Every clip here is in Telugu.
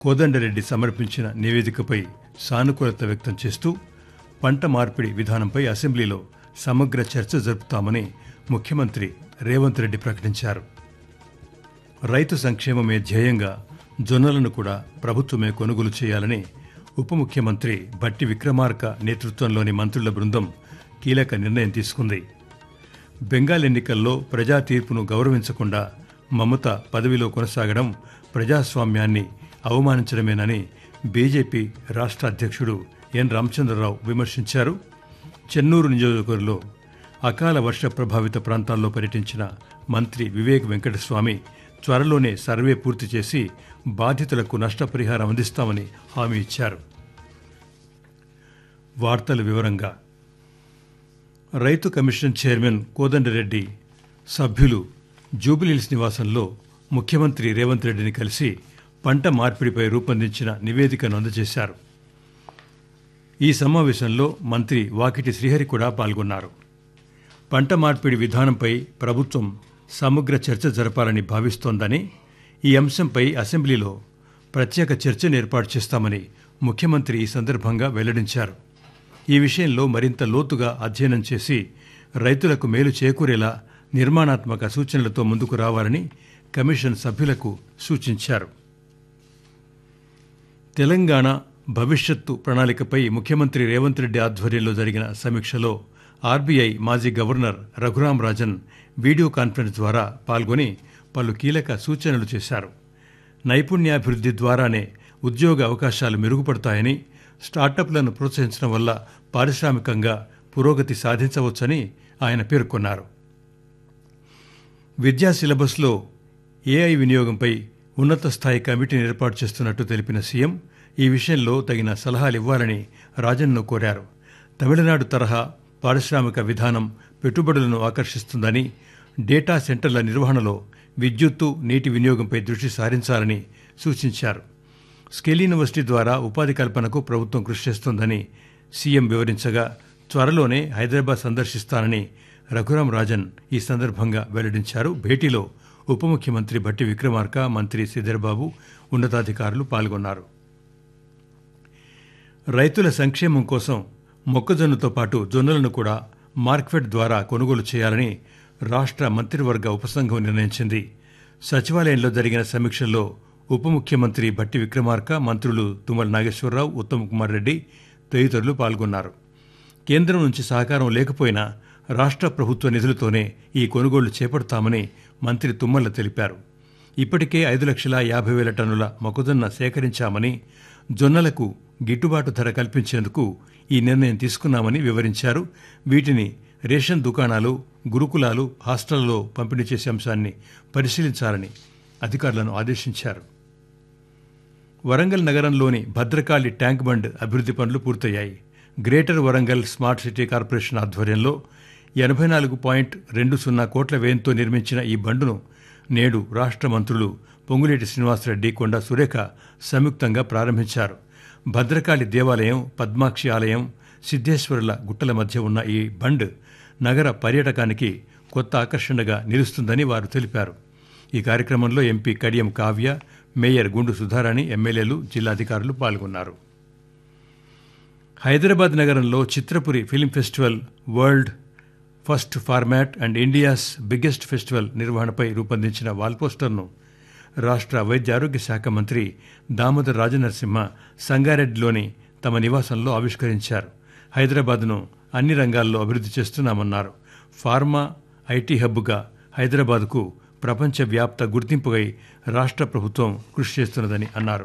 కోదండరెడ్డి సమర్పించిన నివేదికపై సానుకూలత వ్యక్తం చేస్తూ పంట మార్పిడి విధానంపై అసెంబ్లీలో సమగ్ర చర్చ జరుపుతామని ముఖ్యమంత్రి రేవంత్ రెడ్డి ప్రకటించారు రైతు సంక్షేమమే ధ్యేయంగా జొన్నలను కూడా ప్రభుత్వమే కొనుగోలు చేయాలని ఉప ముఖ్యమంత్రి భట్టి విక్రమార్క నేతృత్వంలోని మంత్రుల బృందం కీలక నిర్ణయం తీసుకుంది బెంగాల్ ఎన్నికల్లో ప్రజా తీర్పును గౌరవించకుండా మమత పదవిలో కొనసాగడం ప్రజాస్వామ్యాన్ని అవమానించడమేనని బీజేపీ రాష్ట్ర అధ్యక్షుడు ఎన్ రామచంద్రరావు విమర్శించారు చెన్నూరు నియోజకవర్గంలో అకాల వర్ష ప్రభావిత ప్రాంతాల్లో పర్యటించిన మంత్రి వివేక్ వెంకటస్వామి త్వరలోనే సర్వే పూర్తి చేసి బాధితులకు నష్టపరిహారం అందిస్తామని హామీ ఇచ్చారు వార్తల వివరంగా రైతు కమిషన్ చైర్మన్ కోదండరెడ్డి సభ్యులు జూబిలీహిల్స్ నివాసంలో ముఖ్యమంత్రి రేవంత్ రెడ్డిని కలిసి పంట మార్పిడిపై రూపొందించిన నివేదికను అందజేశారు ఈ సమావేశంలో మంత్రి వాకిటి శ్రీహరి కూడా పాల్గొన్నారు పంట మార్పిడి విధానంపై ప్రభుత్వం సమగ్ర చర్చ జరపాలని భావిస్తోందని ఈ అంశంపై అసెంబ్లీలో ప్రత్యేక చర్చను ఏర్పాటు చేస్తామని ముఖ్యమంత్రి ఈ సందర్భంగా వెల్లడించారు ఈ విషయంలో మరింత లోతుగా అధ్యయనం చేసి రైతులకు మేలు చేకూరేలా నిర్మాణాత్మక సూచనలతో ముందుకు రావాలని కమిషన్ సభ్యులకు సూచించారు తెలంగాణ భవిష్యత్తు ప్రణాళికపై ముఖ్యమంత్రి రేవంత్ రెడ్డి ఆధ్వర్యంలో జరిగిన సమీక్షలో ఆర్బీఐ మాజీ governor Raghuram Rajan video conference ద్వారా పాల్గొని పలు కీలక సూచనలు చేశారు నైపుణ్యాభివృద్ధి ద్వారానే ఉద్యోగ అవకాశాలు మెరుగుపడతాయని స్టార్టప్లను ప్రోత్సహించడం వల్ల పారిశ్రామికంగా పురోగతి సాధించవచ్చని ఆయన పేర్కొన్నారు విద్యా సిలబస్లో ఏఐ వినియోగంపై ఉన్నత స్థాయి కమిటీని ఏర్పాటు చేస్తున్నట్టు తెలిపిన సీఎం ఈ విషయంలో తగిన సలహాలు ఇవ్వాలని రాజన్ను కోరారు తమిళనాడు తరహా పారిశ్రామిక విధానం పెట్టుబడులను ఆకర్షిస్తుందని డేటా సెంటర్ల నిర్వహణలో విద్యుత్తు నీటి వినియోగంపై దృష్టి సారించాలని సూచించారు స్కిల్ యూనివర్సిటీ ద్వారా ఉపాధి కల్పనకు ప్రభుత్వం కృషి చేస్తోందని సీఎం వివరించగా త్వరలోనే హైదరాబాద్ సందర్శిస్తానని రఘురాం రాజన్ ఈ సందర్భంగా వెల్లడించారు భేటీలో ఉప ముఖ్యమంత్రి భట్టి విక్రమార్క మంత్రి శ్రీధర్బాబు ఉన్నతాధికారులు పాల్గొన్నారు రైతుల సంక్షేమం కోసం మొక్కజొన్నతో పాటు జొన్నలను కూడా మార్క్ఫెడ్ ద్వారా కొనుగోలు చేయాలని రాష్ట్ర మంత్రివర్గ ఉపసంఘం నిర్ణయించింది సచివాలయంలో జరిగిన సమీక్షల్లో ఉప ముఖ్యమంత్రి భట్టి విక్రమార్క మంత్రులు తుమ్మల నాగేశ్వరరావు ఉత్తమ్ కుమార్ రెడ్డి తదితరులు పాల్గొన్నారు కేంద్రం నుంచి సహకారం లేకపోయినా రాష్ట్ర ప్రభుత్వ నిధులతోనే ఈ కొనుగోళ్లు చేపడతామని మంత్రి తుమ్మల తెలిపారు ఇప్పటికే ఐదు లక్షల యాభై వేల టన్నుల మొక్కజొన్న సేకరించామని జొన్నలకు గిట్టుబాటు ధర కల్పించేందుకు ఈ నిర్ణయం తీసుకున్నామని వివరించారు వీటిని రేషన్ దుకాణాలు గురుకులాలు హాస్టళ్లలో పంపిణీ చేసే అంశాన్ని పరిశీలించాలని అధికారులను ఆదేశించారు వరంగల్ నగరంలోని భద్రకాళి ట్యాంక్ బండ్ అభివృద్ధి పనులు పూర్తయ్యాయి greater Warangal smart city corporation ఆధ్వర్యంలో ఎనభై నాలుగు పాయింట్ రెండు సున్నా కోట్ల వ్యయంతో నిర్మించిన ఈ బండును నేడు రాష్ట్ర మంత్రులు పొంగులేటి శ్రీనివాసరెడ్డి కొండా సురేఖ సంయుక్తంగా ప్రారంభించారు భద్రకాళి దేవాలయం పద్మాక్షి ఆలయం సిద్ధేశ్వరుల గుట్టల మధ్య ఉన్న ఈ బండ్ నగర పర్యాటకానికి కొత్త ఆకర్షణగా నిలుస్తుందని వారు తెలిపారు ఈ కార్యక్రమంలో ఎంపీ కడియం కావ్య మేయర్ గుండు సుధారాణి ఎమ్మెల్యేలు జిల్లాధికారులు పాల్గొన్నారు హైదరాబాద్ నగరంలో Chitrapuri film festival world first format and India's biggest festival నిర్వహణపై రూపొందించిన వాల్ పోస్టర్ను రాష్ట్ర వైద్య ఆరోగ్య శాఖ మంత్రి దామోదర్ రాజనరసింహ సంగారెడ్డిలోని తమ నివాసంలో ఆవిష్కరించారు హైదరాబాద్ను అన్ని రంగాల్లో అభివృద్ధి చేస్తున్నామన్నారు ఫార్మా ఐటీ హబ్గా హైదరాబాద్కు ప్రపంచవ్యాప్త గుర్తింపుకై రాష్ట్ర ప్రభుత్వం కృషి చేస్తున్నదని అన్నారు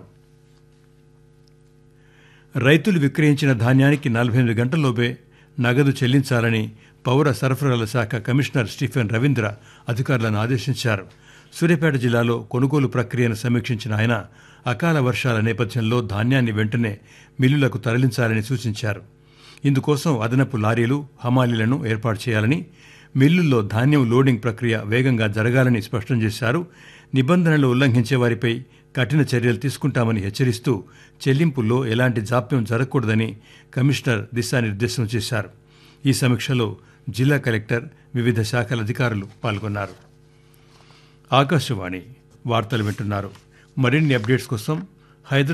రైతులు విక్రయించిన ధాన్యానికి నలభై ఎనిమిది గంటల్లోపే నగదు చెల్లించాలని పౌర సరఫరాల శాఖ కమిషనర్ స్టీఫెన్ రవీంద్ర అధికారులను ఆదేశించారు సూర్యాపేట జిల్లాలో కొనుగోలు ప్రక్రియను సమీక్షించిన ఆయన అకాల వర్షాల నేపథ్యంలో ధాన్యాన్ని వెంటనే మిల్లులకు తరలించాలని సూచించారు ఇందుకోసం అదనపు లారీలు హమాలీలను ఏర్పాటు చేయాలని మిల్లుల్లో ధాన్యం లోడింగ్ ప్రక్రియ వేగంగా జరగాలని స్పష్టం చేశారు నిబంధనలు ఉల్లంఘించే వారిపై కఠిన చర్యలు తీసుకుంటామని హెచ్చరిస్తూ చెల్లింపుల్లో ఎలాంటి జాప్యం జరగకూడదని కమిషనర్ దిశానిర్దేశం చేశారు ఈ సమీక్షలో జిల్లా కలెక్టర్ వివిధ శాఖల అధికారులు పాల్గొన్నారు ఆకాశవాణి వార్తలు వింటున్నారు మరిన్ని అప్డేట్స్ కోసం హైదరాబాద్